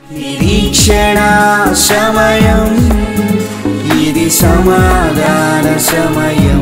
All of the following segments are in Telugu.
నిరీక్షణ సమయం ఇది సమాధాన సమయం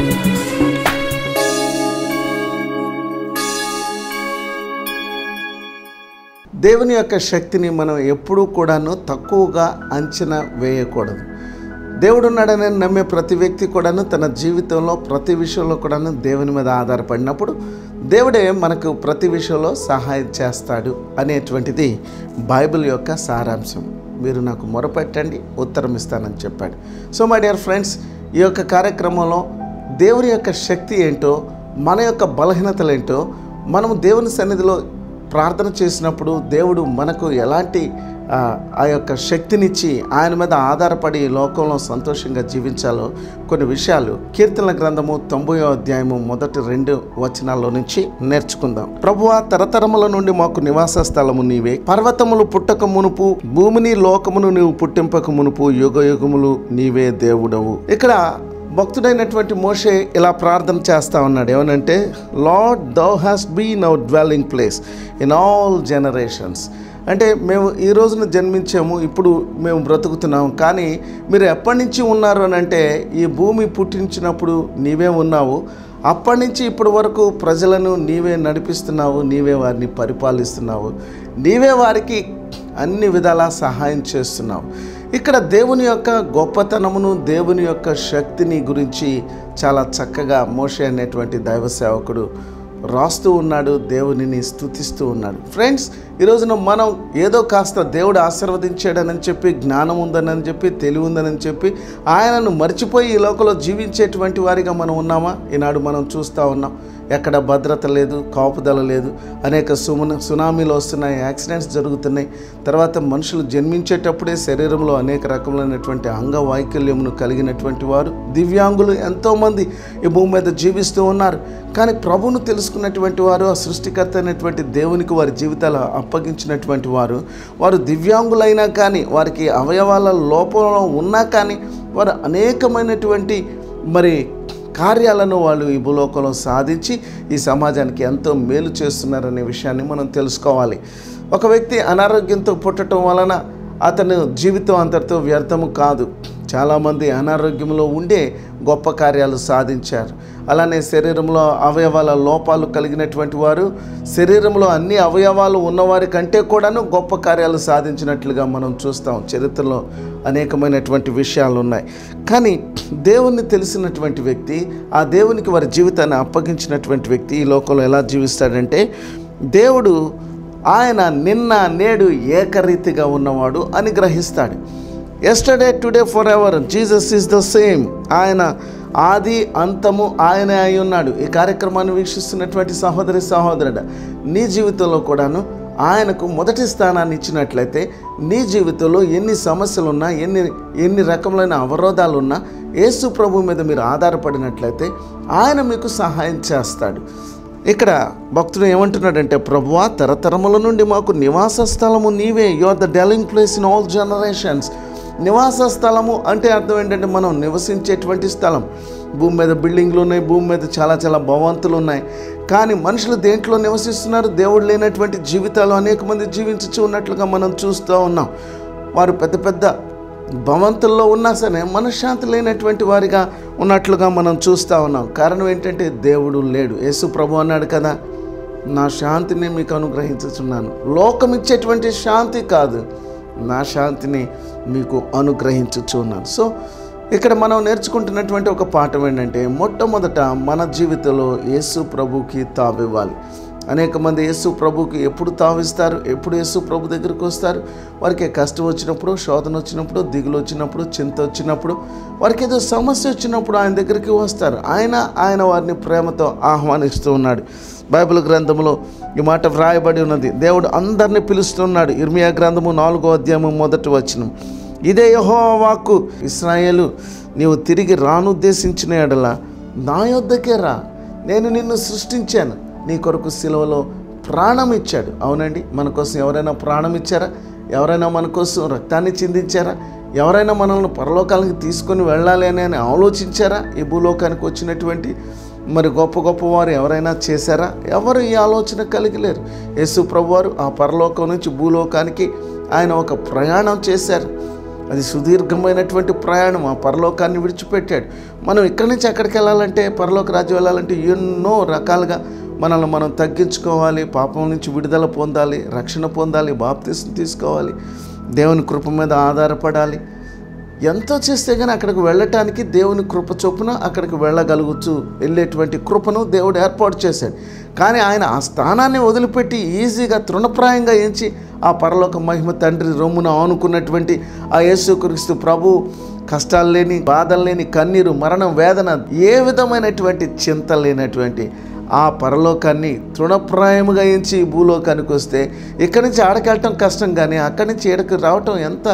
దేవుని యొక్క శక్తిని మనం ఎప్పుడూ కూడాను తక్కువగా అంచనా వేయకూడదు దేవుడు ఉన్నాడని నమ్మే ప్రతి వ్యక్తి కూడాను తన జీవితంలో ప్రతి విషయంలో కూడాను దేవుని మీద ఆధారపడినప్పుడు దేవుడే మనకు ప్రతి విషయంలో సహాయం చేస్తాడు అనేటువంటిది బైబిల్ యొక్క సారాంశం మీరు నాకు మొరపెట్టండి ఉత్తరం ఇస్తానని చెప్పాడు సో మై డియర్ ఫ్రెండ్స్ ఈ యొక్క కార్యక్రమంలో దేవుని యొక్క శక్తి ఏంటో మన యొక్క బలహీనతలు ఏంటో మనము దేవుని సన్నిధిలో ప్రార్థన చేసినప్పుడు దేవుడు మనకు ఎలాంటి ఆ, ఆ యొక్క శక్తినిచ్చి ఆయన మీద ఆధారపడి ఈ లోకంలో సంతోషంగా జీవించాలో కొన్ని విషయాలు కీర్తనల గ్రంథము తొంభయో అధ్యాయము మొదటి రెండు వచనాల్లో నుంచి నేర్చుకుందాం ప్రభువా తరతరముల నుండి మాకు నివాస స్థలము నీవే పర్వతములు పుట్టక మునుపు భూమిని లోకమును నీవు పుట్టింపక మునుపు యుగ యుగములు నీవే దేవుడవు ఇక్కడ భక్తుడైనటువంటి మోషే ఇలా ప్రార్థన చేస్తా ఉన్నాడు ఏమనంటే Lord thou has been our dwelling place in all generations అంటే మేము ఈ రోజున జన్మించాము ఇప్పుడు మేము బ్రతుకుతున్నాం కానీ మీరు ఎప్పటి నుంచి ఉన్నారు అని అంటే ఈ భూమి పుట్టించినప్పుడు నీవే ఉన్నావు అప్పటి నుంచి ఇప్పటి వరకు ప్రజలను నీవే నడిపిస్తున్నావు నీవే వారిని పరిపాలిస్తున్నావు నీవే వారికి అన్ని విధాలా సహాయం చేస్తున్నావు ఇక్కడ దేవుని యొక్క గొప్పతనమును దేవుని యొక్క శక్తిని గురించి చాలా చక్కగా మోషే అనేటువంటి దైవ సేవకుడు రాస్తూ ఉన్నాడు దేవునిని స్తుతిస్తూ ఉన్నాడు ఫ్రెండ్స్ ఈ రోజున మనం ఏదో కాస్త దేవుడు ఆశీర్వదించాడని చెప్పి జ్ఞానం ఉందని చెప్పి తెలివి ఉందని చెప్పి ఆయనను మర్చిపోయి ఈ లోకంలో జీవించేటువంటి వారిగా మనం ఉన్నామా ఈనాడు మనం చూస్తూ ఉన్నాం ఎక్కడ భద్రత లేదు కాపుదల లేదు అనేక సుమన సునామీలు వస్తున్నాయి యాక్సిడెంట్స్ జరుగుతున్నాయి తర్వాత మనుషులు జన్మించేటప్పుడే శరీరంలో అనేక రకములైనటువంటి అంగవైకల్యమును కలిగినటువంటి వారు దివ్యాంగులు ఎంతోమంది ఈ భూమి మీద జీవిస్తూ ఉన్నారు కానీ ప్రభువును తెలుసుకున్నటువంటి వారు ఆ సృష్టికర్త అయినటువంటి దేవునికి వారి జీవితాలు అప్పగించినటువంటి వారు వారు దివ్యాంగులైనా కానీ వారికి అవయవాల లోపంలో ఉన్నా కానీ వారు అనేకమైనటువంటి మరి కార్యాలను వాళ్ళు ఈ భూలోకంలో సాధించి ఈ సమాజానికి ఎంతో మేలు చేస్తున్నారనే విషయాన్ని మనం తెలుసుకోవాలి ఒక వ్యక్తి అనారోగ్యంతో పుట్టడం వలన అతను జీవితం అంతటితో వ్యర్థము కాదు చాలామంది అనారోగ్యంలో ఉండే గొప్ప కార్యాలు సాధించారు అలానే శరీరంలో అవయవాల లోపాలు కలిగినటువంటి వారు శరీరంలో అన్ని అవయవాలు ఉన్నవారి కంటే కూడాను గొప్ప కార్యాలు సాధించినట్లుగా మనం చూస్తాం చరిత్రలో అనేకమైనటువంటి విషయాలు ఉన్నాయి కానీ దేవుణ్ణి తెలిసినటువంటి వ్యక్తి ఆ దేవునికి వారి జీవితాన్ని అప్పగించినటువంటి వ్యక్తి ఈ లోకంలో ఎలా జీవిస్తాడంటే దేవుడు ఆయన నిన్న నేడు ఏకరీతిగా ఉన్నవాడు అని గ్రహిస్తాడు yesterday today forever Jesus is the same ఆయన ఆది అంతము ఆయనే అయి ఉన్నాడు ఈ కార్యక్రమాన్ని వీక్షిస్తున్నటువంటి సహోదరి సహోదరుడు నీ జీవితంలో కూడాను ఆయనకు మొదటి స్థానాన్ని ఇచ్చినట్లయితే నీ జీవితంలో ఎన్ని సమస్యలు ఉన్నా ఎన్ని ఎన్ని రకములైన అవరోధాలు ఉన్నా యేసు ప్రభు మీద మీరు ఆధారపడినట్లయితే ఆయన మీకు సహాయం చేస్తాడు ఇక్కడ భక్తుడు ఏమంటున్నాడంటే ప్రభువా తరతరముల నుండి మాకు నివాస స్థలము నీవే you are the dwelling place in all generations నివాస స్థలము అంటే అర్థం ఏంటంటే మనం నివసించేటువంటి స్థలం భూమి మీద బిల్డింగ్లు ఉన్నాయి భూమి మీద చాలా చాలా భవంతులు ఉన్నాయి కానీ మనుషులు దేంట్లో నివసిస్తున్నారు దేవుడు లేనటువంటి జీవితాలు అనేక మంది జీవించచ్చు ఉన్నట్లుగా మనం చూస్తూ ఉన్నాం వారు పెద్ద పెద్ద భవంతుల్లో ఉన్నా సరే మనశ్శాంతి లేనటువంటి వారిగా ఉన్నట్లుగా మనం చూస్తూ ఉన్నాం కారణం ఏంటంటే దేవుడు లేడు యేసు ప్రభు అన్నాడు కదా నా శాంతిని మీకు అనుగ్రహించుచున్నాను లోకం ఇచ్చేటువంటి శాంతి కాదు నా శాంతిని మీకు అనుగ్రహించుచున్నాను సో ఇక్కడ మనం నేర్చుకుంటున్నటువంటి ఒక పాఠం ఏంటంటే మొట్టమొదట మన జీవితంలో యేసు ప్రభుకి తావివ్వాలి అనేక మంది యేసు ప్రభుకి ఎప్పుడు తావిస్తారు ఎప్పుడు యేసు ప్రభు దగ్గరికి వస్తారు వారికి కష్టం వచ్చినప్పుడు శోధన వచ్చినప్పుడు దిగులు వచ్చినప్పుడు చింత వచ్చినప్పుడు వారికి ఏదో సమస్య వచ్చినప్పుడు ఆయన దగ్గరికి వస్తారు ఆయన ఆయన వారిని ప్రేమతో ఆహ్వానిస్తూ ఉన్నాడు బైబిల్ గ్రంథంలో ఈ మాట వ్రాయబడి ఉన్నది దేవుడు అందరిని పిలుస్తున్నాడు ఇర్మియా గ్రంథము నాలుగో అధ్యాయము మొదటి వచనం ఇదే యహో వాక్కు ఇస్రాయేలు నీవు తిరిగి రానుద్దేశించిన ఎడల నా యొద్దకే రా నేను నిన్ను సృష్టించాను నీ కొరకు సిలువలో ప్రాణం ఇచ్చాడు అవునండి మన కోసం ఎవరైనా ప్రాణం ఇచ్చారా ఎవరైనా మన కోసం రక్తాన్ని చిందించారా ఎవరైనా మనల్ని పరలోకాలకి తీసుకొని వెళ్ళాలి అని అని ఆలోచించారా ఈ భూలోకానికి వచ్చినటువంటి మరి గొప్ప గొప్ప వారు ఎవరైనా చేశారా ఎవరు ఈ ఆలోచన కలిగి లేరు యేసు ప్రభువారు ఆ పరలోకం నుంచి భూలోకానికి ఆయన ఒక ప్రయాణం చేశారు అది సుదీర్ఘమైనటువంటి ప్రయాణం ఆ పరలోకాన్ని విడిచిపెట్టాడు మనం ఇక్కడి నుంచి ఎక్కడికి వెళ్ళాలంటే పరలోక రాజ్యం వెళ్ళాలంటే ఎన్నో రకాలుగా మనల్ని మనం తగ్గించుకోవాలి పాపం నుంచి విడుదల పొందాలి రక్షణ పొందాలి బాప్తీసం తీసుకోవాలి దేవుని కృప మీద ఆధారపడాలి ఎంతో చేస్తే కానీ అక్కడికి వెళ్ళటానికి దేవుని కృప చొప్పున అక్కడికి వెళ్ళగలుగుతూ వెళ్ళేటువంటి కృపను దేవుడు ఏర్పాటు చేశాడు కానీ ఆయన ఆ స్థానాన్ని వదిలిపెట్టి ఈజీగా తృణప్రాయంగా ఎంచి ఆ పరలోక మహిమ తండ్రి రొమ్మున ఆనుకున్నటువంటి ఆ యేసుక్రీస్తు ప్రభు కష్టాలు లేని బాధలు లేని కన్నీరు మరణం వేదన ఏ విధమైనటువంటి చింత లేనటువంటి ఆ పరలోకాన్ని తృణప్రాయముగా ఎంచి ఈ భూలోకానికి వస్తే ఇక్కడి నుంచి ఆడకెళ్ళటం కష్టం కానీ అక్కడి నుంచి ఈడకి రావటం ఎంత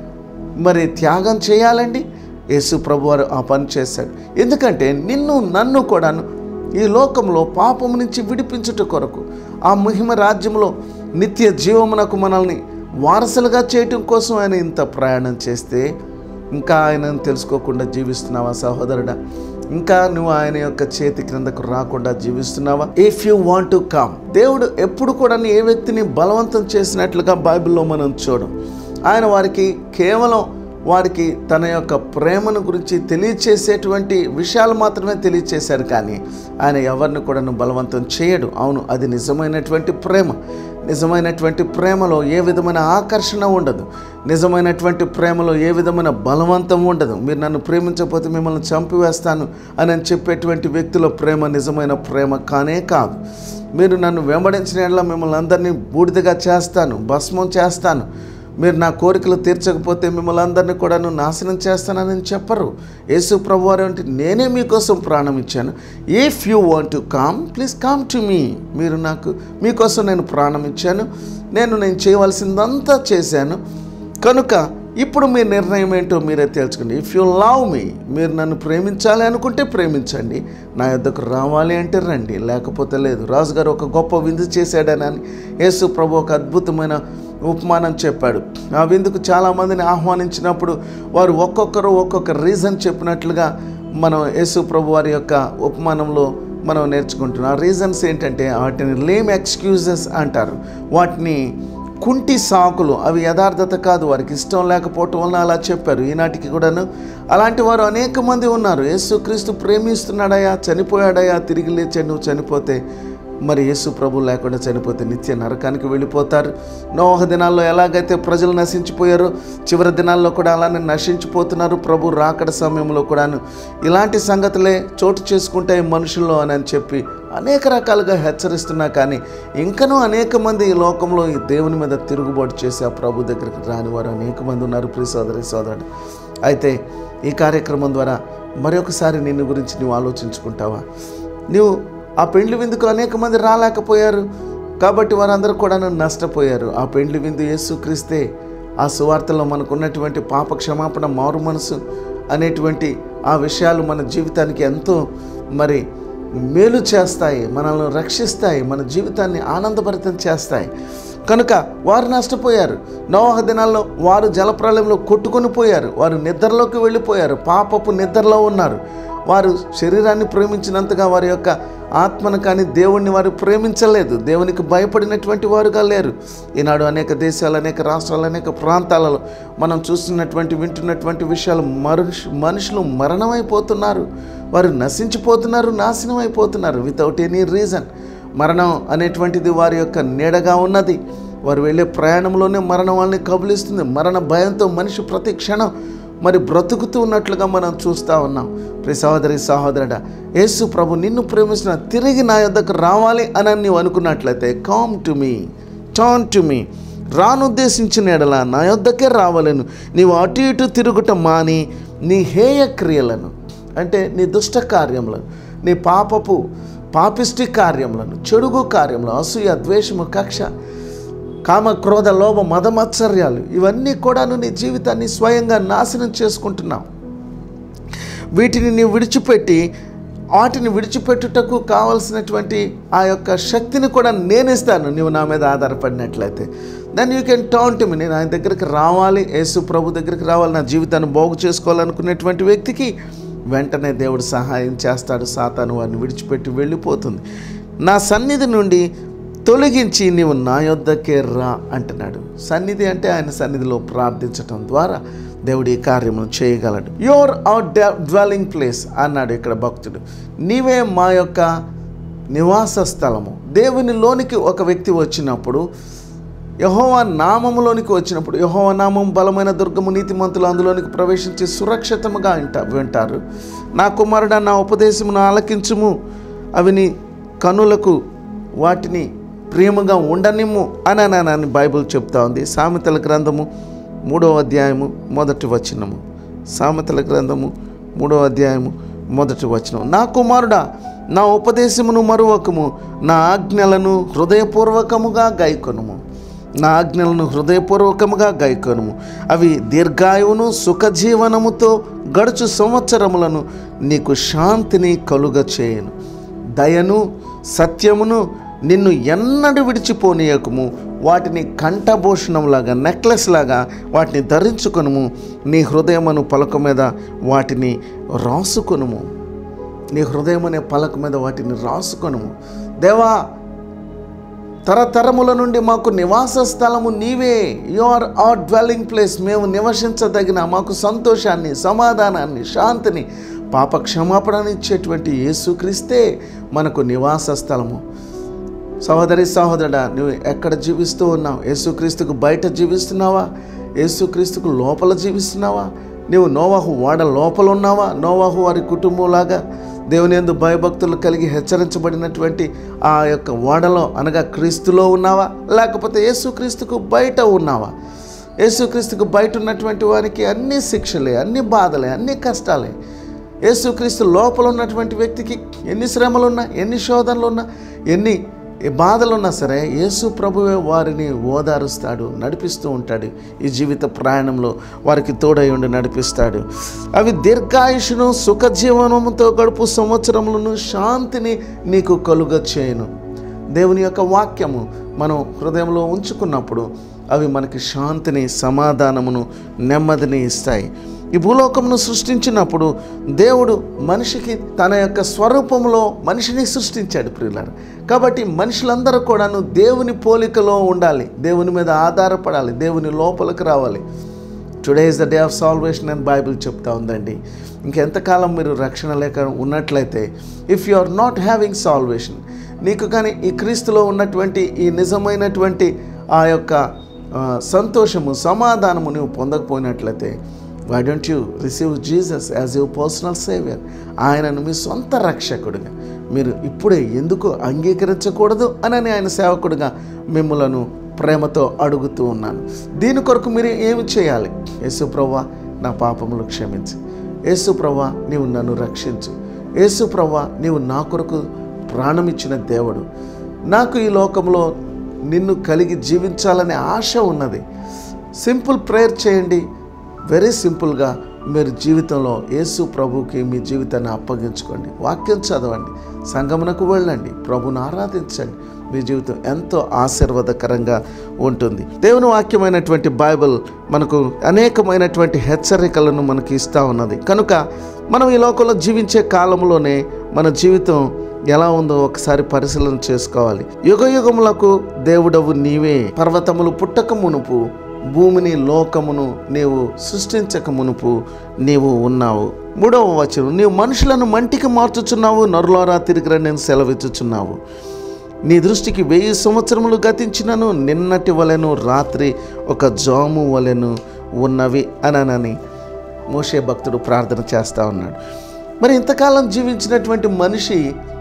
మరి త్యాగం చేయాలండి యేసు ప్రభు వారు ఆ పని చేశాడు ఎందుకంటే నిన్ను నన్ను కూడాను ఈ లోకంలో పాపం నుంచి విడిపించుట కొరకు ఆ మహిమ రాజ్యంలో నిత్య జీవమునకు మనల్ని వారసులుగా చేయటం కోసం ఆయన ఇంత ప్రయాణం చేస్తే ఇంకా ఆయనను తెలుసుకోకుండా జీవిస్తున్నావా సహోదరుడా ఇంకా నువ్వు ఆయన యొక్క చేతి క్రిందకు రాకుండా జీవిస్తున్నావా if you want to come దేవుడు ఎప్పుడు కూడా ఏ వ్యక్తిని బలవంతం చేసినట్లుగా బైబిల్లో మనం చూడం ఆయన వారికి కేవలం వారికి తన యొక్క ప్రేమను గురించి తెలియచేసేటువంటి విషయాలు మాత్రమే తెలియచేశారు కానీ ఆయన ఎవరిని కూడా బలవంతం చేయడు అవును అది నిజమైనటువంటి ప్రేమ నిజమైనటువంటి ప్రేమలో ఏ విధమైన ఆకర్షణ ఉండదు నిజమైనటువంటి ప్రేమలో ఏ విధమైన బలవంతం ఉండదు మీరు నన్ను ప్రేమించకపోతే మిమ్మల్ని చంపివేస్తాను అని అని చెప్పేటువంటి వ్యక్తుల ప్రేమ నిజమైన ప్రేమ కానే కాదు మీరు నన్ను వెంబడించిన యెడల మిమ్మల్ని అందరినీ బూడిదగా చేస్తాను భస్మం చేస్తాను మీరు నా కోరికలు తీర్చకపోతే మిమ్మల్ని అందరినీ కూడాను నాశనం చేస్తానని చెప్పరు యేసు ప్రభు వారు అంటే నేనే మీకోసం ప్రాణం ఇచ్చాను if you want to come please come to me మీరు నాకు మీకోసం నేను ప్రాణం ఇచ్చాను నేను నేను చేయవలసిందంతా చేశాను కనుక ఇప్పుడు మీ నిర్ణయం ఏంటో మీరే తేల్చుకోండి ఇఫ్ యూ లవ్ మీ మీరు నన్ను ప్రేమించాలి అనుకుంటే ప్రేమించండి నా యొద్దకు రావాలి అంటే రండి లేకపోతే లేదు రాజుగారు ఒక గొప్ప విందు చేశాడనని యేసు ప్రభు ఒక అద్భుతమైన ఉపమానం చెప్పాడు ఆ విందుకు చాలామందిని ఆహ్వానించినప్పుడు వారు ఒక్కొక్కరు ఒక్కొక్క రీజన్ చెప్పినట్లుగా మనం యేసు ప్రభు వారి యొక్క ఉపమానంలో మనం నేర్చుకుంటున్నాం ఆ రీజన్స్ ఏంటంటే వాటిని లేమ్ ఎక్స్క్యూజెస్ అంటారు వాటిని కుంటి సాకులు అవి యథార్థత కాదు వారికి ఇష్టం లేకపోవటం వలన అలా చెప్పారు ఈనాటికి కూడాను అలాంటి వారు అనేక మంది ఉన్నారు యేసుక్రీస్తు ప్రేమిస్తున్నాడయా చనిపోయాడయా తిరిగి లేచాడు నువ్వు చనిపోతే మరి యేసు ప్రభు లేకుండా చనిపోతే నిత్య నరకానికి వెళ్ళిపోతారు నోహ దినాల్లో ఎలాగైతే ప్రజలు నశించిపోయారో చివరి దినాల్లో కూడా అలానే నశించిపోతున్నారు ప్రభు రాకడ సమయంలో కూడాను ఇలాంటి సంగతులే చోటు చేసుకుంటాయి మనుషుల్లో అని అని చెప్పి అనేక రకాలుగా హెచ్చరిస్తున్నా కానీ ఇంకనూ అనేక మంది ఈ లోకంలో ఈ దేవుని మీద తిరుగుబాటు చేసి ఆ ప్రభు దగ్గరికి రాని వారు అనేక మంది ఉన్నారు ప్రియ సోదరి సోదరుడు అయితే ఈ కార్యక్రమం ద్వారా మరొకసారి నిన్ను గురించి నువ్వు ఆలోచించుకుంటావా నువ్వు ఆ పెండ్లి విందుకు అనేక మంది రాలేకపోయారు కాబట్టి వారందరూ కూడా నష్టపోయారు ఆ పెండ్లి విందు యేసుక్రీస్తే ఆ సువార్తలో మనకున్నటువంటి పాప క్షమాపణ మారు మనసు అనేటువంటి ఆ విషయాలు మన జీవితానికి ఎంతో మరి మేలు చేస్తాయి మనల్ని రక్షిస్తాయి మన జీవితాన్ని ఆనందభరితం చేస్తాయి కనుక వారు నష్టపోయారు నోహ దినాల్లో వారు జలప్రలయంలో కొట్టుకొని పోయారు వారు నిద్రలోకి వెళ్ళిపోయారు పాపపు నిద్రలో ఉన్నారు వారు శరీరాన్ని ప్రేమించినంతగా వారి యొక్క ఆత్మను కానీ దేవుణ్ణి వారు ప్రేమించలేదు దేవునికి భయపడినటువంటి వారుగా లేరు ఈనాడు అనేక దేశాలు అనేక రాష్ట్రాలు అనేక ప్రాంతాలలో మనం చూస్తున్నటువంటి వింటున్నటువంటి విషయాలు మనుషు మనుషులు మరణమైపోతున్నారు వారు నశించిపోతున్నారు నాశనం అయిపోతున్నారు వితౌట్ ఎనీ రీజన్ మరణం అనేటువంటిది వారి యొక్క నీడగా ఉన్నది వారు వెళ్ళే ప్రయాణంలోనే మరణం వాళ్ళని కబులిస్తుంది మరణ భయంతో మనిషి ప్రతి క్షణం మరి బ్రతుకుతూ ఉన్నట్లుగా మనం చూస్తూ ఉన్నాం ప్రియ సహోదరి సహోదరుడా యేసు ప్రభు నిన్ను ప్రేమిస్తున్న తిరిగి నా యొద్దకు రావాలి అని నీవు అనుకున్నట్లయితే come to me turn to me రానుద్దేశించిన ఎడల నా యొద్దకే రావాలను నీవు అటు ఇటు తిరుగుట మాని నీ హేయ క్రియలను అంటే నీ దుష్ట కార్యములను నీ పాపపు పాపిష్టి కార్యములను చెడుగు కార్యములు అసూయ ద్వేషము కక్ష కామ క్రోధ లోభ మదమత్సర్యాలు ఇవన్నీ కూడాను నీ జీవితాన్ని స్వయంగా నాశనం చేసుకుంటున్నావు వీటిని నీవు విడిచిపెట్టి వాటిని విడిచిపెట్టుటకు కావలసినటువంటి ఆ యొక్క శక్తిని కూడా నేను ఇస్తాను నువ్వు నా మీద ఆధారపడినట్లయితే then you can turn to me నేను ఆయన దగ్గరికి రావాలి యేసు ప్రభు దగ్గరికి రావాలి నా జీవితాన్ని బాగు చేసుకోవాలనుకునేటువంటి వ్యక్తికి వెంటనే దేవుడు సహాయం చేస్తాడు సాతాను వారిని విడిచిపెట్టి వెళ్ళిపోతుంది నా సన్నిధి నుండి తొలగించి నీవు నా యొద్దకే రా అంటున్నాడు సన్నిధి అంటే ఆయన సన్నిధిలో ప్రార్థించటం ద్వారా దేవుడు ఈ కార్యమును చేయగలడు యువర్ అవర్ డ్వెల్లింగ్ ప్లేస్ అన్నాడు ఇక్కడ భక్తుడు నీవే మా యొక్క నివాస స్థలము దేవునిలోనికి ఒక వ్యక్తి వచ్చినప్పుడు యహోవా నామములోనికి వచ్చినప్పుడు యహోవా నామం బలమైన దుర్గము నీతిమంతులు అందులోనికి ప్రవేశించి సురక్షితముగా వింట వింటారు నా కుమారుడా నా ఉపదేశమును ఆలకించుము అవి నీ కనులకు వాటిని ప్రేమగా ఉండనిమ్ము అని అని అని బైబిల్ చెప్తా ఉంది సామెతల గ్రంథము మూడవ అధ్యాయము మొదటి వచనము సామెతల గ్రంథము మూడవ అధ్యాయము మొదటి వచనం నా కుమారుడా నా ఉపదేశమును మరువకము నా ఆజ్ఞలను హృదయపూర్వకముగా గైకొనుము నా ఆజ్ఞలను హృదయపూర్వకముగా గైకొనుము అవి దీర్ఘాయువును సుఖజీవనముతో గడుచు సంవత్సరములను నీకు శాంతిని కలుగ చేయను దయను సత్యమును నిన్ను ఎన్నడు విడిచిపోనీయకము వాటిని కంఠభూషణంలాగా నెక్లెస్ లాగా వాటిని ధరించుకొనుము నీ హృదయమును పలక మీద వాటిని రాసుకొనుము నీ హృదయం అనే పలక మీద వాటిని రాసుకొనుము దేవా తరతరముల నుండి మాకు నివాస స్థలము నీవే యువర్ ఆర్ డ్వెల్లింగ్ ప్లేస్ మేము నివసించదగిన మాకు సంతోషాన్ని సమాధానాన్ని శాంతిని పాప క్షమాపణని ఇచ్చేటువంటి యేసుక్రీస్తే మనకు నివాస స్థలము సహోదరి సహోదరుడా నువ్వు ఎక్కడ జీవిస్తూ ఉన్నావు యేసుక్రీస్తుకు బయట జీవిస్తున్నావా యేసుక్రీస్తుకు లోపల జీవిస్తున్నావా నువ్వు నోవాహు వాడ లోపల ఉన్నావా నోవాహు వారి కుటుంబంలాగా దేవుని ఎందు భయభక్తులు కలిగి హెచ్చరించబడినటువంటి ఆ యొక్క వాడలో అనగా క్రీస్తులో ఉన్నావా లేకపోతే యేసుక్రీస్తుకు బయట ఉన్నావా యేసుక్రీస్తుకు బయట ఉన్నటువంటి వారికి అన్ని శిక్షలే అన్ని బాధలే అన్ని కష్టాలే యేసుక్రీస్తు లోపల ఉన్నటువంటి వ్యక్తికి ఎన్ని శ్రమలు ఉన్నా ఎన్ని శోధనలు ఉన్నా ఎన్ని బాధలు ఉన్నా సరే యేసు ప్రభువే వారిని ఓదారుస్తాడు నడిపిస్తూ ఉంటాడు ఈ జీవిత ప్రయాణంలో వారికి తోడై ఉండి నడిపిస్తాడు అవి దీర్ఘాయుషును సుఖజీవనముతో గడుపు సంవత్సరములను శాంతిని నీకు కలుగ చేయను దేవుని యొక్క వాక్యము మనం హృదయంలో ఉంచుకున్నప్పుడు అవి మనకి శాంతిని సమాధానమును నెమ్మదిని ఇస్తాయి ఈ భూలోకమును సృష్టించినప్పుడు దేవుడు మనిషికి తన యొక్క స్వరూపంలో మనిషిని సృష్టించాడు ప్రియులారు కాబట్టి మనుషులందరూ కూడాను దేవుని పోలికలో ఉండాలి దేవుని మీద ఆధారపడాలి దేవుని లోపలికి రావాలి today is the day of salvation అని బైబిల్ చెప్తా ఉందండి ఇంకెంతకాలం మీరు రక్షణ లేక ఉన్నట్లయితే if you are not having salvation నీకు కానీ ఈ క్రీస్తులో ఉన్నటువంటి ఈ నిజమైనటువంటి ఆ యొక్క ఆ, సంతోషము సమాధానము నువ్వు పొందకపోయినట్లయితే why don't you receive Jesus as your personal saviour ఆయనను మీ సొంత రక్షకుడిగా మీరు ఇప్పుడే ఎందుకు అంగీకరించకూడదు అని ఆయన సేవకుడిగా మిమ్మలను ప్రేమతో అడుగుతూ ఉన్నాను దీని కొరకు మీరు ఏమి చేయాలి యేసు ప్రవ్వా నా పాపములు క్షమించి యేసు ప్రవ్వా నీవు నన్ను రక్షించు యేసు ప్రవ్వా నీవు నా కొరకు ప్రాణమిచ్చిన దేవుడు నాకు ఈ లోకంలో నిన్ను కలిగి జీవించాలనే ఆశ ఉన్నది సింపుల్ ప్రేయర్ చేయండి వెరీ సింపుల్గా మీరు జీవితంలో యేసు ప్రభుకి మీ జీవితాన్ని అప్పగించుకోండి వాక్యం చదవండి సంగమునకు వెళ్ళండి ప్రభుని ఆరాధించండి మీ జీవితం ఎంతో ఆశీర్వాదకరంగా ఉంటుంది దేవుని వాక్యమైనటువంటి బైబిల్ మనకు అనేకమైనటువంటి హెచ్చరికలను మనకి ఇస్తూ ఉన్నది కనుక మనం ఈ లోకంలో జీవించే కాలంలోనే మన జీవితం ఎలా ఉందో ఒకసారి పరిశీలన చేసుకోవాలి యుగ యుగములకు దేవుడవు నీవే పర్వతములు పుట్టక మునుపు భూమిని లోకమును నీవు సృష్టించక మునుపు నీవు ఉన్నావు మూడవ వచనం నీవు మనుషులను మంటికి మార్చుచున్నావు నరులారా తిరిగిర నేను సెలవిచ్చుచున్నావు నీ దృష్టికి వెయ్యి సంవత్సరములు గతించినను నిన్నటి వలెను రాత్రి ఒక జాము వలెను ఉన్నవి అననని మోషే భక్తుడు ప్రార్థన చేస్తూ ఉన్నాడు మరి ఇంతకాలం జీవించినటువంటి మనిషి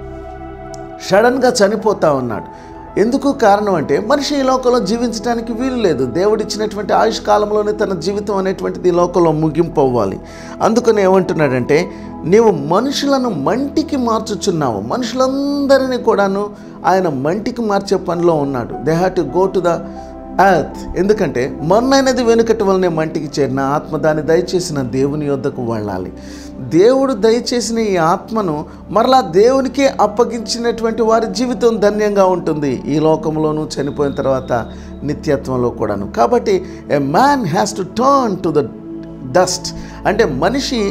సడన్గా చనిపోతా ఉన్నాడు ఎందుకు కారణం అంటే మనిషి ఈ లోకంలో జీవించడానికి వీలు లేదు దేవుడిచ్చినటువంటి ఆయుష్ కాలంలోనే తన జీవితం అనేటువంటిది ఈ లోకంలో ముగింపు అవ్వాలి అందుకని ఏమంటున్నాడంటే నీవు మనుషులను మంటికి మార్చుచున్నావు మనుషులందరినీ కూడాను ఆయన మంటికి మార్చే పనిలో ఉన్నాడు they have to go to the earth ఎందుకంటే మొన్నైనది వెనుకటి వలనే మంటికి చేరిన ఆత్మ దాన్ని దయచేసిన దేవుని యొద్దకు వెళ్ళాలి దేవుడు దయచేసిన ఈ ఆత్మను మరలా దేవునికే అప్పగించినటువంటి వారి జీవితం ధన్యంగా ఉంటుంది ఈ లోకంలోనూ చనిపోయిన తర్వాత నిత్యత్వంలో కూడాను కాబట్టి a man has to turn to the dust అంటే మనిషి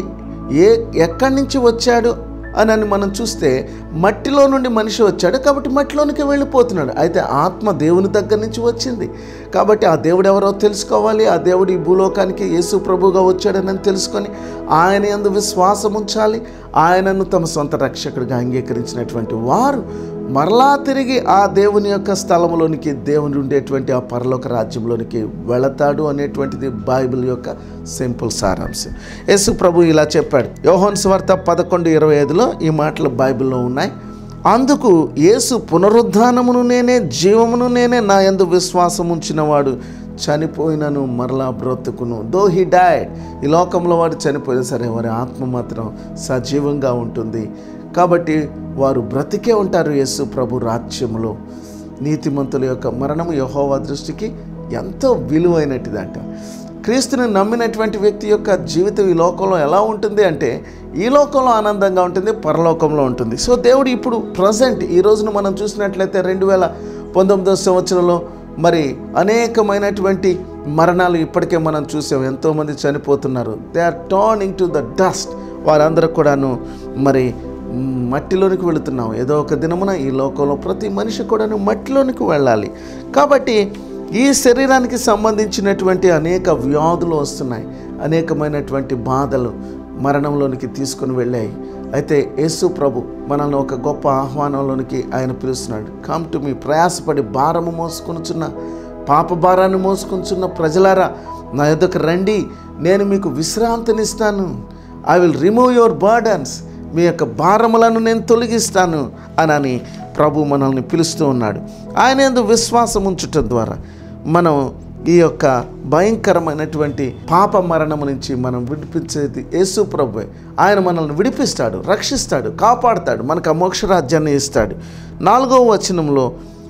ఏ ఎక్కడి నుంచి వచ్చాడు అని అని మనం చూస్తే మట్టిలో నుండి మనిషి వచ్చాడు కాబట్టి మట్టిలోనికి వెళ్ళిపోతున్నాడు అయితే ఆత్మ దేవుని దగ్గర నుంచి వచ్చింది కాబట్టి ఆ దేవుడు ఎవరో తెలుసుకోవాలి ఆ దేవుడు ఈ భూలోకానికి యేసు ప్రభుగా వచ్చాడని తెలుసుకొని ఆయన యందు విశ్వాసం ఉంచాలి ఆయనను తమ సొంత రక్షకుడిగా అంగీకరించినటువంటి వారు మరలా తిరిగి ఆ దేవుని యొక్క స్థలంలోనికి దేవుని ఉండేటువంటి ఆ పరలోక రాజ్యంలోనికి వెళతాడు అనేటువంటిది బైబిల్ యొక్క సింపుల్ సారాంశం యేసు ప్రభు ఇలా చెప్పాడు యోహోన్ స్వార్త పదకొండు ఇరవై ఐదులో ఈ మాటలు బైబిల్లో ఉన్నాయి అందుకు యేసు పునరుద్ధానమును నేనే జీవమును నేనే నా యందు విశ్వాసం ఉంచినవాడు చనిపోయినను మరలా బ్రతుకును దో హీ డైడ్ ఈ లోకంలో వాడు చనిపోయినా సరే వారి ఆత్మ మాత్రం సజీవంగా ఉంటుంది కాబట్టి వారు బ్రతికే ఉంటారు యేసు ప్రభు రాజ్యంలో నీతిమంతుల యొక్క మరణము యహోవా దృష్టికి ఎంతో విలువైనటిదంట క్రీస్తుని నమ్మినటువంటి వ్యక్తి యొక్క జీవితం ఈ లోకంలో ఎలా ఉంటుంది అంటే ఈ లోకంలో ఆనందంగా ఉంటుంది పరలోకంలో ఉంటుంది సో దేవుడు ఇప్పుడు ప్రజెంట్ ఈ రోజున మనం చూసినట్లయితే రెండు వేల పంతొమ్మిదో సంవత్సరంలో మరి అనేకమైనటువంటి మరణాలు ఇప్పటికే మనం చూసాం ఎంతోమంది చనిపోతున్నారు they are turning to the dust వారందరూ కూడాను మరి మట్టిలోనికి వెళుతున్నాం ఏదో ఒక దినమున ఈ లోకంలో ప్రతి మనిషి కూడాను మట్టిలోనికి వెళ్ళాలి కాబట్టి ఈ శరీరానికి సంబంధించినటువంటి అనేక వ్యాధులు వస్తున్నాయి అనేకమైనటువంటి బాధలు మరణంలోనికి తీసుకొని వెళ్ళాయి అయితే యేసు ప్రభు మనల్ని ఒక గొప్ప ఆహ్వానంలోనికి ఆయన పిలుస్తున్నాడు కమ్ టు మీ ప్రయాసపడి భారము మోసుకొనుచున్న పాప భారాన్ని మోసుకొనుచున్న ప్రజలారా నా యొద్దకు రండి నేను మీకు విశ్రాంతినిస్తాను I will remove your burdens మీ యొక్క భారములను నేను తొలగిస్తాను అనని ప్రభు మనల్ని పిలుస్తూ ఉన్నాడు ఆయన ఎందు విశ్వాసం ఉంచటం ద్వారా మనం ఈ యొక్క భయంకరమైనటువంటి పాప మరణము నుంచి మనం విడిపించేది యేసు ప్రభువే ఆయన మనల్ని విడిపిస్తాడు రక్షిస్తాడు కాపాడుతాడు మనకు ఆ మోక్షరాజ్యాన్ని ఇస్తాడు నాలుగవ వచనంలో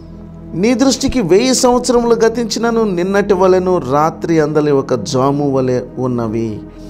నీ దృష్టికి వెయ్యి సంవత్సరములు గతించినను నిన్నటి వలెను రాత్రి అందలి ఒక జాము వలె ఉన్నవి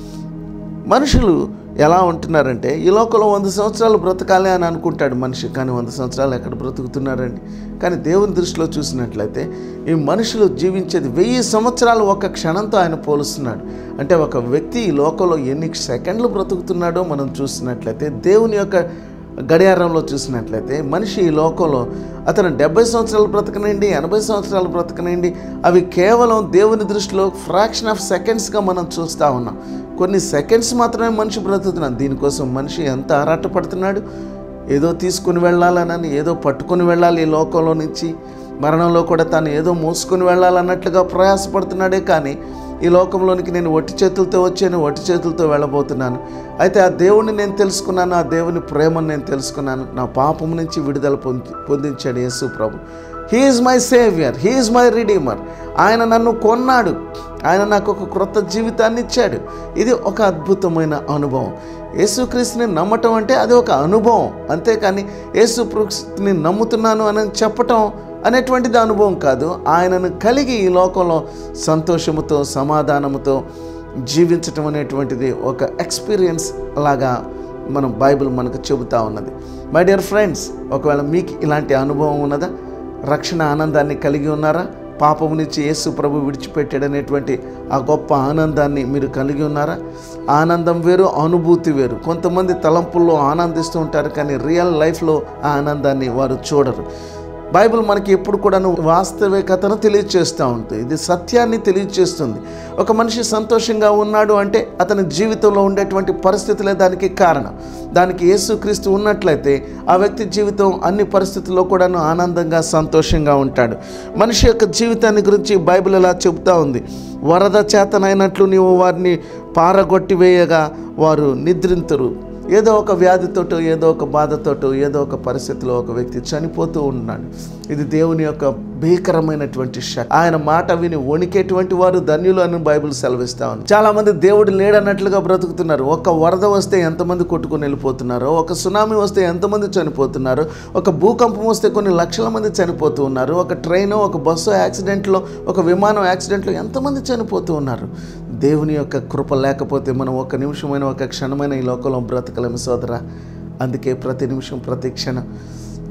మనుషులు ఎలా ఉంటున్నారంటే ఈ లోకంలో వంద సంవత్సరాలు బ్రతకాలి అని అనుకుంటాడు మనిషి కానీ వంద సంవత్సరాలు ఎక్కడ బ్రతుకుతున్నారండి కానీ దేవుని దృష్టిలో చూసినట్లయితే ఈ మనుషులు జీవించేది వెయ్యి సంవత్సరాలు ఒక క్షణంతో ఆయన పోలుస్తున్నాడు అంటే ఒక వ్యక్తి ఈ లోకంలో ఎన్ని సెకండ్లు బ్రతుకుతున్నాడో మనం చూసినట్లయితే దేవుని యొక్క గడియారంలో చూసినట్లయితే మనిషి ఈ లోకంలో అతను డెబ్బై సంవత్సరాలు బ్రతకనండి ఎనభై సంవత్సరాలు బ్రతకనండి అవి కేవలం దేవుని దృష్టిలో ఫ్రాక్షన్ ఆఫ్ సెకండ్స్గా మనం చూస్తూ ఉన్నాం కొన్ని సెకండ్స్ మాత్రమే మనిషి బ్రతుకుతున్నాడు దీనికోసం మనిషి ఎంత ఆరాటపడుతున్నాడు ఏదో తీసుకుని వెళ్ళాలని ఏదో పట్టుకొని వెళ్ళాలి ఈ లోకంలో నుంచి మరణంలో కూడా తాను ఏదో మోసుకొని వెళ్ళాలన్నట్లుగా ప్రయాసపడుతున్నాడే కానీ ఈ లోకంలోనికి నేను ఒట్టి చేతులతో వచ్చాను ఒట్టి చేతులతో వెళ్ళబోతున్నాను అయితే ఆ దేవుణ్ణి నేను తెలుసుకున్నాను ఆ దేవుని ప్రేమను నేను తెలుసుకున్నాను నా పాపం నుంచి విడుదల పొంది పొందించాడు యేసు ప్రభు he is my saviour he is my redeemer ఆయన నన్ను కొన్నాడు ఆయన నాకు ఒక క్రొత్త జీవితాన్ని ఇచ్చాడు ఇది ఒక అద్భుతమైన అనుభవం యేసుక్రీస్తుని నమ్మటం అంటే అది ఒక అనుభవం అంతేకాని యేసుక్రీస్తుని నమ్ముతున్నాను అని చెప్పటం అనేటువంటిది అనుభవం కాదు ఆయనను కలిగి ఈ లోకంలో సంతోషముతో సమాధానముతో జీవించటం అనేటువంటిది ఒక ఎక్స్పీరియన్స్ లాగా మనం బైబిల్ మనకు చెబుతా ఉన్నది మై డియర్ ఫ్రెండ్స్ ఒకవేళ మీకు ఇలాంటి అనుభవం ఉన్నదా రక్షణ ఆనందాన్ని కలిగి ఉన్నారా పాపము నుంచి యేసు ప్రభు విడిచిపెట్టాడనేటువంటి ఆ గొప్ప ఆనందాన్ని మీరు కలిగి ఉన్నారా ఆనందం వేరు అనుభూతి వేరు కొంతమంది తలంపుల్లో ఆనందిస్తూ ఉంటారు కానీ రియల్ లైఫ్లో ఆ ఆనందాన్ని వారు చూడరు బైబిల్ మనకి ఎప్పుడు కూడాను వాస్తవికతను తెలియచేస్తూ ఉంటుంది ఇది సత్యాన్ని తెలియచేస్తుంది ఒక మనిషి సంతోషంగా ఉన్నాడు అంటే అతని జీవితంలో ఉండేటువంటి పరిస్థితులే దానికి కారణం దానికి యేసుక్రీస్తు ఉన్నట్లయితే ఆ వ్యక్తి జీవితం అన్ని పరిస్థితుల్లో కూడాను ఆనందంగా సంతోషంగా ఉంటాడు మనిషి యొక్క జీవితాన్ని గురించి బైబిల్ ఎలా చెబుతూ ఉంది వరద చేతనైనట్లు నీవు వారిని పారగొట్టివేయగా వారు నిద్రింతురు ఏదో ఒక వ్యాధితోటో ఏదో ఒక బాధతోటో ఏదో ఒక పరిస్థితిలో ఒక వ్యక్తి చనిపోతూ ఉన్నాడు ఇది దేవుని యొక్క భీకరమైనటువంటి శక్తి ఆయన మాట విని వణికేటువంటి వారు ధన్యులు అని బైబిల్ సెలవిస్తా ఉంది చాలా మంది దేవుడు లేడన్నట్లుగా బ్రతుకుతున్నారు ఒక వరద వస్తే ఎంతమంది కొట్టుకొని వెళ్ళిపోతున్నారో ఒక సునామీ వస్తే ఎంతమంది చనిపోతున్నారు ఒక భూకంపం వస్తే కొన్ని లక్షల మంది చనిపోతూ ఉన్నారు ఒక ట్రైన్ ఒక బస్సు యాక్సిడెంట్లో ఒక విమానం యాక్సిడెంట్లో ఎంతమంది చనిపోతూ ఉన్నారు దేవుని యొక్క కృప లేకపోతే మనం ఒక నిమిషమైన ఒక క్షణమైన ఈ లోకంలో బ్రతకలేము సోదరా అందుకే ప్రతి నిమిషం ప్రతి క్షణం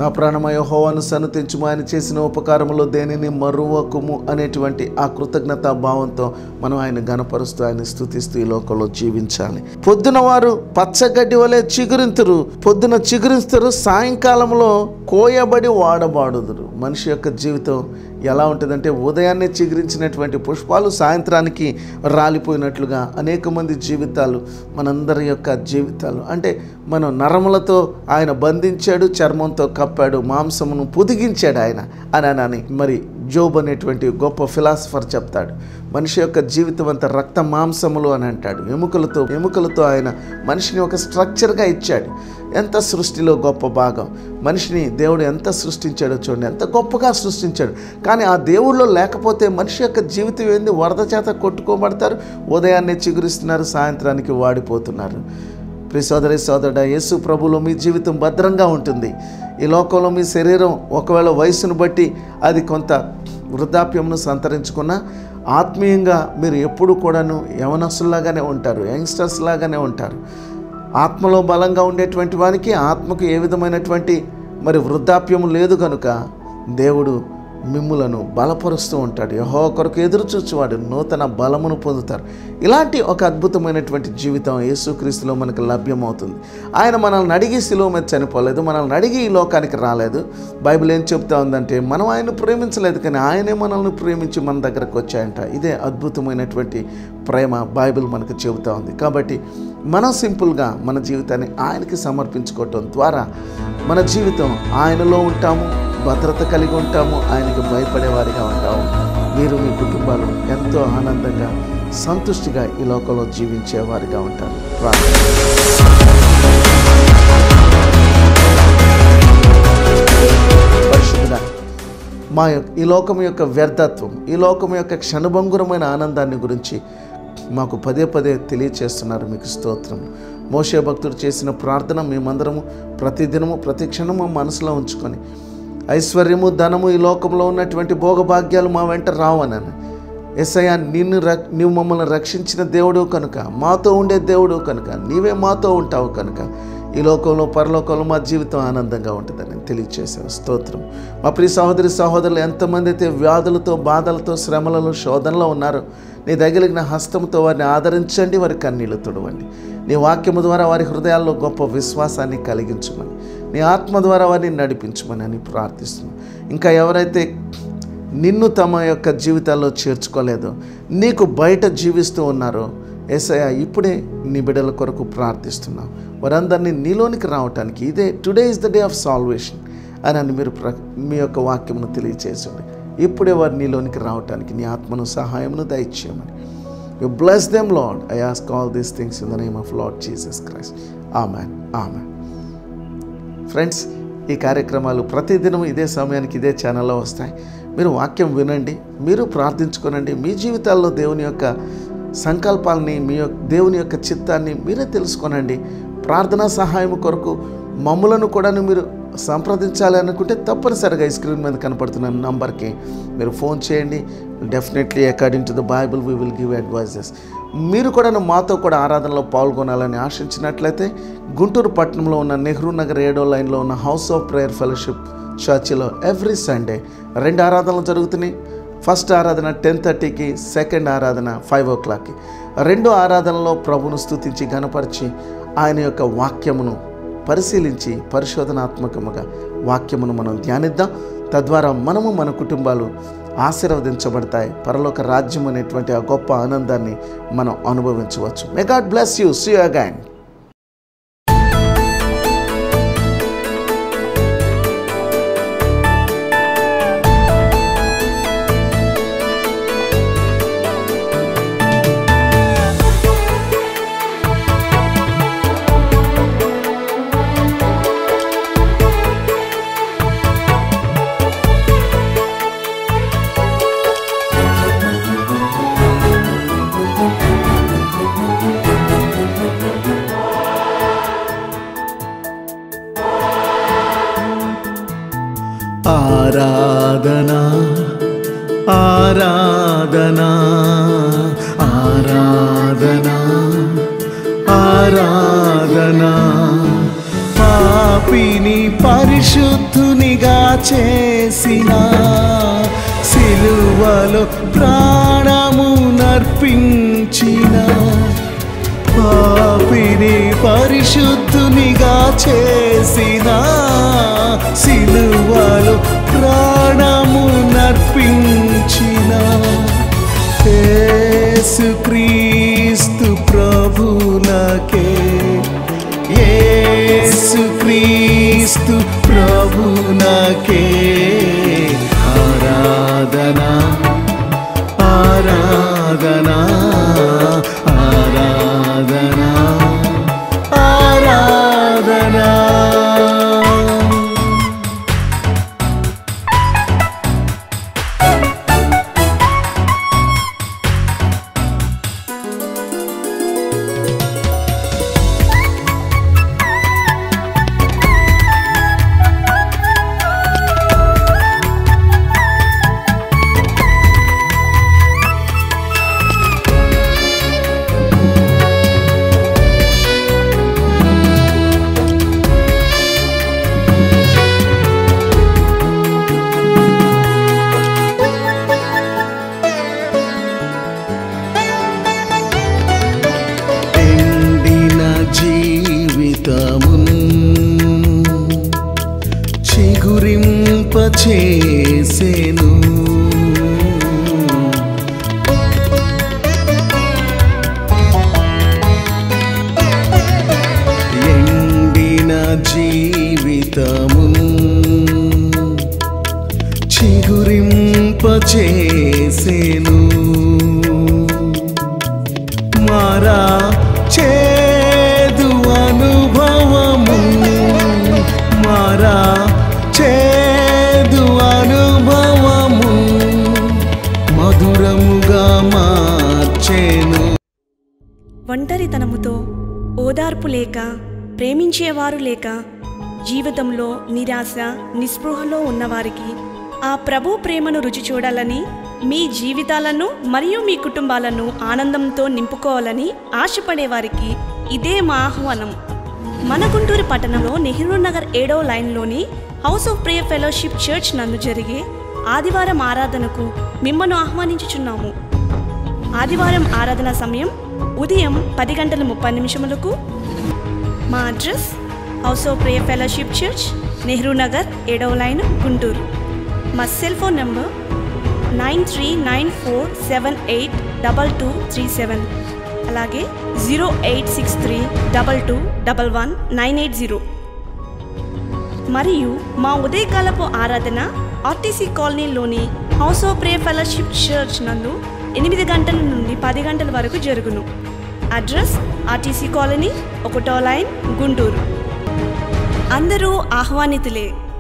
నా ప్రాణమయ హోవాను సన్నతించుము ఆయన చేసిన ఉపకారములో దేనిని మరువకుము అనేటువంటి ఆ కృతజ్ఞతా భావంతో మనం ఆయన గనపరుస్తూ ఆయన స్థుతిస్తూ ఈ లోకంలో జీవించాలి పొద్దున వారు పచ్చగడ్డి వలె చిగురింతురు పొద్దున చిగురిస్తారు సాయంకాలంలో కోయబడి వాడబాడుదురు మనిషి యొక్క జీవితం ఎలా ఉంటుందంటే ఉదయాన్నే చిగురించినటువంటి పుష్పాలు సాయంత్రానికి రాలిపోయినట్లుగా అనేక మంది జీవితాలు మనందరి యొక్క జీవితాలు అంటే మనం నరములతో ఆయన బంధించాడు చర్మంతో కప్పాడు మాంసమును పొదిగించాడు ఆయన అని అని మరి జోబ్ అనేటువంటి గొప్ప ఫిలాసఫర్ చెప్తాడు మనిషి యొక్క జీవితం అంతా రక్త మాంసములు అని అంటాడు ఎముకలతో ఎముకలతో ఆయన మనిషిని ఒక స్ట్రక్చర్గా ఇచ్చాడు ఎంత సృష్టిలో గొప్ప భాగం మనిషిని దేవుడు ఎంత సృష్టించాడో చూడండి ఎంత గొప్పగా సృష్టించాడు కానీ ఆ దేవుళ్ళో లేకపోతే మనిషి యొక్క జీవితం ఏంది వరద చేత కొట్టుకోబడతారు ఉదయాన్నే చిగురిస్తున్నారు సాయంత్రానికి వాడిపోతున్నారు ప్రియ సోదరి సోదరుడ యేసు ప్రభులో మీ జీవితం భద్రంగా ఉంటుంది ఈ లోకంలో మీ శరీరం ఒకవేళ వయసును బట్టి అది కొంత వృద్ధాప్యంను సంతరించుకున్న ఆత్మీయంగా మీరు ఎప్పుడు కూడాను యవనస్తుల్లాగానే ఉంటారు యంగ్స్టర్స్ లాగానే ఉంటారు ఆత్మలో బలంగా ఉండేటువంటి వారికి ఆత్మకు ఏ విధమైనటువంటి మరి వృద్ధాప్యము లేదు కనుక దేవుడు మిమ్ములను బలపరుస్తూ ఉంటాడు యహో కొరకు ఎదురు చూచువాడు నూతన బలమును పొందుతారు ఇలాంటి ఒక అద్భుతమైనటువంటి జీవితం యేసుక్రీస్తులో మనకు లభ్యమవుతుంది ఆయన మనల్ని అడిగి శిలువ మీద చనిపోలేదు మనల్ని అడిగి ఈ లోకానికి రాలేదు బైబిల్ ఏం చెప్తా ఉందంటే మనం ఆయన ప్రేమించలేదు కానీ ఆయనే మనల్ని ప్రేమించి మన దగ్గరకు వచ్చాయంట ఇదే అద్భుతమైనటువంటి ప్రేమ బైబిల్ మనకు చెబుతా ఉంది కాబట్టి మనం సింపుల్గా మన జీవితాన్ని ఆయనకి సమర్పించుకోవటం ద్వారా మన జీవితం ఆయనలో ఉంటాము భద్రత కలిగి ఉంటాము ఆయనకి భయపడేవారిగా ఉంటాము మీరు మీ కుటుంబాలు ఎంతో ఆనందంగా సంతుష్టిగా ఈ లోకంలో జీవించేవారిగా ఉంటారు ప్రార్థన పరిశుద్ధుడా మా యొక్క ఈ లోకం యొక్క వ్యర్థత్వం ఈ లోకం యొక్క క్షణభంగురమైన ఆనందాన్ని గురించి మాకు పదే పదే తెలియచేస్తున్నారు మీకు స్తోత్రం మోషే భక్తుడు చేసిన ప్రార్థన మేమందరము ప్రతిదినము ప్రతి క్షణము మనసులో ఉంచుకొని ఐశ్వర్యము ధనము ఈ లోకంలో ఉన్నటువంటి భోగభాగ్యాలు మా వెంట రావనని ఎస్ఐయా నిన్ను రక్ నీవు మమ్మల్ని రక్షించిన దేవుడు కనుక మాతో ఉండే దేవుడు కనుక నీవే మాతో ఉంటావు కనుక ఈ లోకంలో పరలోకంలో మా జీవితం ఆనందంగా ఉంటుందని తెలియచేశాను స్తోత్రం మా ప్రియ సహోదరి సహోదరులు ఎంతమంది అయితే వ్యాధులతో బాధలతో శ్రమలలో శోధనలో ఉన్నారో నీ దగ్గలిగిన హస్తంతో వారిని ఆదరించండి వారి కన్నీళ్లు తుడవండి నీ వాక్యము ద్వారా వారి హృదయాల్లో గొప్ప విశ్వాసాన్ని కలిగించమని నీ ఆత్మ ద్వారా వారిని నడిపించమని అని ప్రార్థిస్తున్నాను ఇంకా ఎవరైతే నిన్ను తమ యొక్క జీవితాల్లో చేర్చుకోలేదో నీకు బయట జీవిస్తూ ఉన్నారో ఏసయ్య ఇప్పుడే నీ బిడ్డల కొరకు ప్రార్థిస్తున్నాం వారందరినీ నీలోనికి రావటానికి ఇదే today is the day of salvation అని అని మీరు ప్ర మీ యొక్క వాక్యమును తెలియచేసండి ఇప్పుడే వారు నీలోనికి రావటానికి నీ ఆత్మను సహాయమును దయచేయమని you bless them Lord I ask all these things in the name of Lord Jesus Christ amen amen friends ఈ కార్యక్రమాలు ప్రతిదినం ఇదే సమయానికి ఇదే ఛానల్లో వస్తాయి మీరు వాక్యం వినండి మీరు ప్రార్థించుకోనండి మీ జీవితాల్లో దేవుని యొక్క సంకల్పాలని మీ యొక్క దేవుని యొక్క చిత్తాన్ని మీరే తెలుసుకోనండి ప్రార్థనా సహాయం కొరకు మమ్ములను కూడా మీరు సంప్రదించాలి అనుకుంటే తప్పనిసరిగా ఈ స్క్రీన్ మీద కనపడుతున్న నంబర్కి మీరు ఫోన్ చేయండి definitely according to the Bible we will give advises మీరు కూడా మాతో కూడా ఆరాధనలో పాల్గొనాలని ఆశించినట్లయితే గుంటూరు పట్టణంలో ఉన్న నెహ్రూ నగర్ ఏడో లైన్లో ఉన్న హౌస్ ఆఫ్ ప్రేయర్ ఫెలోషిప్ చర్చిలో ఎవ్రీ సండే రెండు ఆరాధనలు జరుగుతున్నాయి ఫస్ట్ ఆరాధన టెన్ థర్టీకి సెకండ్ ఆరాధన ఫైవ్ ఓ క్లాక్కి రెండో ఆరాధనలో ప్రభును స్తుతించి గనపరిచి ఆయన యొక్క వాక్యమును పరిశీలించి పరిశోధనాత్మకముగా వాక్యమును మనం ధ్యానిద్దాం తద్వారా మనము మన కుటుంబాలు ఆశీర్వదించబడతాయి పరలోక రాజ్యం అనేటువంటి ఆ గొప్ప ఆనందాన్ని మనం అనుభవించవచ్చు may God bless you see again ఆరాధనా ఆరాధనా ఆరాధనా ఆరాధనా పాపిని పరిశుద్ధుని చేసిన సిలువలో ప్రాణము నర్పించిన పాపిని పరిశుద్ధునిగా చేసిన సిలువలో ప్రాణము నర్పించిన యేసుక్రీస్తు ప్రభులకే యేసుక్రీస్తు ప్రభునకే ఆరాధనా ఆరాధనా ఆరాధనా ఆరాధనా ఎండిన జీవితమున్ చిగురింప చేసేను ఎండిన జీవితమున్ చిగురింప చేసేను మారా చేదు అనుభవము మారా చేదు అనుభవము మధురముగా మార్చేను ఒంటరితనముతో ఓదార్పు లేక ప్రేమించేవారు లేక జీవితంలో నిరాశ నిస్పృహలో ఉన్నవారికి ఆ ప్రభు ప్రేమను రుచి చూడాలని మీ జీవితాలను మరియు మీ కుటుంబాలను ఆనందంతో నింపుకోవాలని ఆశపడేవారికి ఇదే మా ఆహ్వానం మన గుంటూరు పట్టణంలో నెహ్రూ నగర్ ఏడో లైన్లోని house of prayer fellowship church నందు జరిగే ఆదివారం ఆరాధనకు మిమ్మల్ని ఆహ్వానించుచున్నాము ఆదివారం ఆరాధన సమయం ఉదయం పది గంటల ముప్పై నిమిషములకు మా address house of prayer fellowship church Nehru Nagar ఏడవ లైన్ గుంటూరు మా cell phone number nine three nine four seven eight double two three seven అలాగే zero eight six three double two double one nine eight zero మరియు మా ఉదయకాలపు ఆరాధన ఆర్టీసీ కాలనీలోని house of pray fellowship church నందు ఎనిమిది గంటల నుండి పది గంటల వరకు జరుగును అడ్రస్ ఆర్టీసీ కాలనీ ఒకటో లైన్ గుంటూరు అందరూ ఆహ్వానితులే